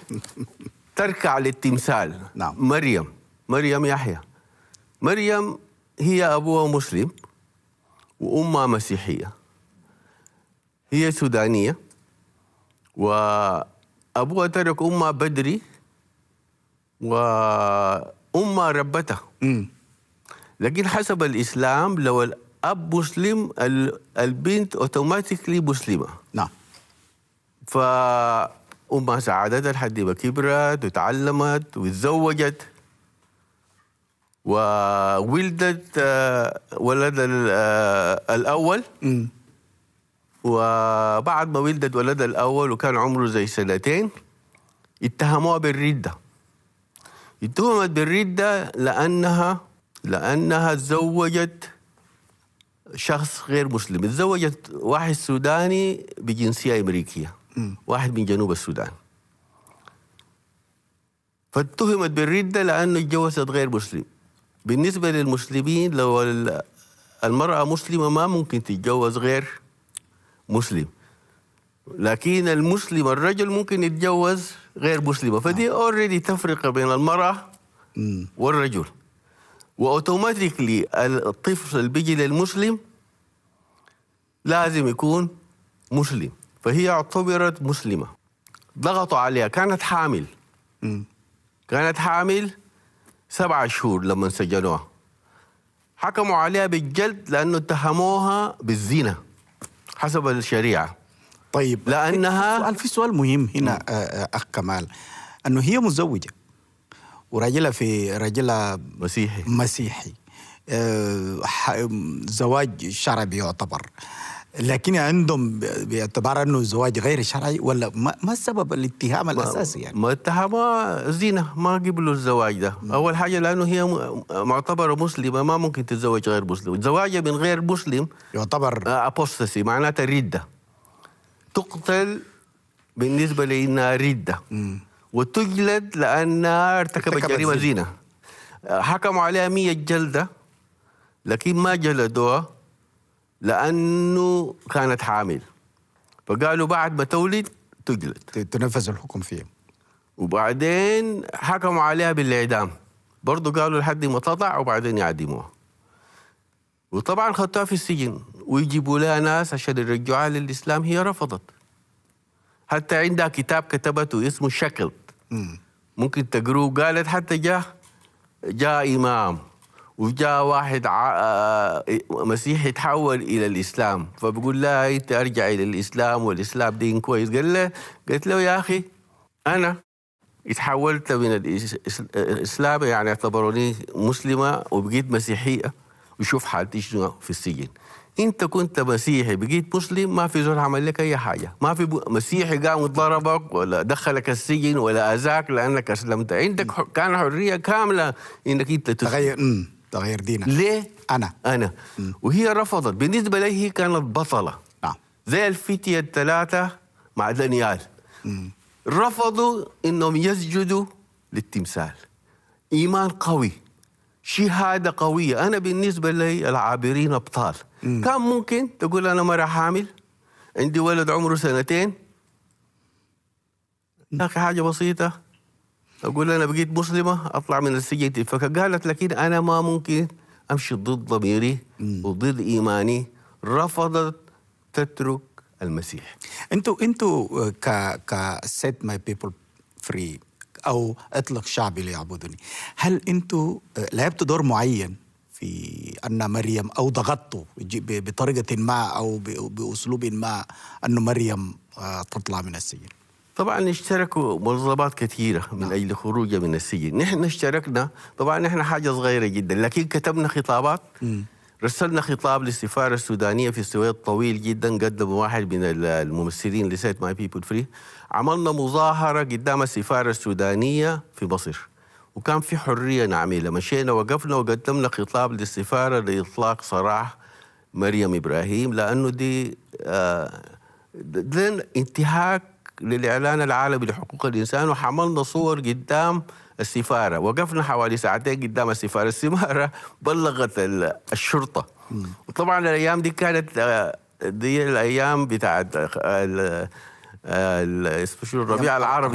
تركع للتمثال نعم. مريم مريم يحيى مريم هي أبوها مسلم وأمها مسيحية هي سودانية وأبوها ترك أمها بدري وأمها ربتها مم. لكن حسب الإسلام لو الأب مسلم ال- البنت أوتوماتيكلي مسلمة نعم فأمها ساعدتها لحد ما كبرت وتعلمت وتزوجت وولدت آه، ولد ال- آه، الأول مم. وبعد ما ولدت ولدها الأول وكان عمره زي سنتين اتهموها بالردة اتهمت بالردة لأنها لأنها تزوجت شخص غير مسلم تزوجت واحد سوداني بجنسية أمريكية واحد من جنوب السودان فاتهمت بالردة لأنه اتجوزت غير مسلم بالنسبة للمسلمين لو ال- المرأة مسلمة ما ممكن تتجوز غير مسلم لكن المسلم الرجل ممكن يتجوز غير مسلمة فدي اوريدي تفرقة بين المرأة مم. والرجل واوتوماتيكلي الطفل اللي بيجي للمسلم لازم يكون مسلم فهي اعتبرت مسلمة ضغطوا عليها كانت حامل مم. كانت حامل سبعة شهور لما سجنوها حكموا عليها بالجلد لأنه اتهموها بالزنا حسب الشريعة طيب لأنها- سؤال في سؤال مهم هنا آه، آه، اخ كمال انه هي مزوجه وراجلها في راجلها مسيحي مسيحي آه، ح- زواج شرعي يعتبر لكن عندهم ب- باعتبار انه زواج غير شرعي ولا ما, ما السبب الاتهام الاساسي يعني ما اتهموها زنا ما قبلوا الزواج ده أول حاجة لأنه هي م- معتبرة مسلمة ما ممكن تتزوج غير مسلم زواجها من غير مسلم يعتبر أبوستسي معناتها ردة تقتل بالنسبة لأنها ردة وتجلد لأنها ارتكبت ارتكبت جريمة زنا. زنا حكموا عليها مية جلدة لكن ما جلدوها لأنه كانت حامل فقالوا بعد ما تولد تجلد ت- تنفذ الحكم فيه وبعدين حكموا عليها بالإعدام برضو قالوا لحد ما تطلع وبعدين يعدموها وطبعا خدتوها في السجن ويجيبوا لها ناس عشان يرجعوها للإسلام هي رفضت حتى عندها كتاب كتبته اسمه شكل مم. ممكن تقروه قالت حتى جاء جاء إمام وجاء واحد ع... آه، مسيحي تحول إلى الإسلام فبقول لها أنت أرجع إلى الإسلام والإسلام دين كويس قال له قلت له يا أخي أنا اتحولت من الإس- الإسلام يعني اعتبروني مسلمة وبقيت مسيحية وشوف حالتي شنو في السجن انت كنت مسيحي بقيت مسلم ما في زول عمل لك اي حاجه ما في ب- مسيحي قام ضربك ولا دخلك السجن ولا اذاك لانك اسلمت عندك ح- كان حريه كامله انك انت تسلم تغير مم. تغير دينك ليه انا انا وهي رفضت بالنسبه لي هي كانت بطله نعم زي الفتية الثلاثة مع دانيال رفضوا انهم يسجدوا للتمثال ايمان قوي شهادة قوية أنا بالنسبة لي العابرين أبطال كان ممكن تقول أنا مرة حامل عندي ولد عمره سنتين يا أخي حاجة بسيطة أقول أنا بقيت مسلمة أطلع من السجن تتفك قالت لكن أنا ما ممكن أمشي ضد ضميري وضد إيماني رفضت تترك المسيح انتوا انتوا ك ك سيت ماي بيبل فري او اطلق شعبي ليعبدني هل انتوا لعبتوا دور معين في ان مريم او ضغطتوا ج- ب- بطريقه ما او ب- باسلوب ما انه مريم آه، تطلع من السجن طبعا اشتركوا منظمات كثيرة من أجل خروجها من السجن نحن اشتركنا طبعا نحن حاجة صغيرة جدا لكن كتبنا خطابات رسلنا خطاب للسفارة السودانية في السويد طويل جدا قدم واحد من ال- الممثلين لسيت ماي بيبل فري عملنا مظاهرة قدام السفارة السودانية في مصر وكان في حرية نعملها مشينا وقفنا وقدمنا خطاب للسفارة لإطلاق سراح مريم إبراهيم لأنه دي آه ده انتهاك للإعلان العالمي لحقوق الإنسان وحملنا صور قدام السفارة وقفنا حوالي ساعتين قدام السفارة السفارة بلغت ال- الشرطة وطبعا الأيام دي كانت آه، دي الأيام بتاعت آه، ال- آه، ال- اسمه شنو الربيع العربي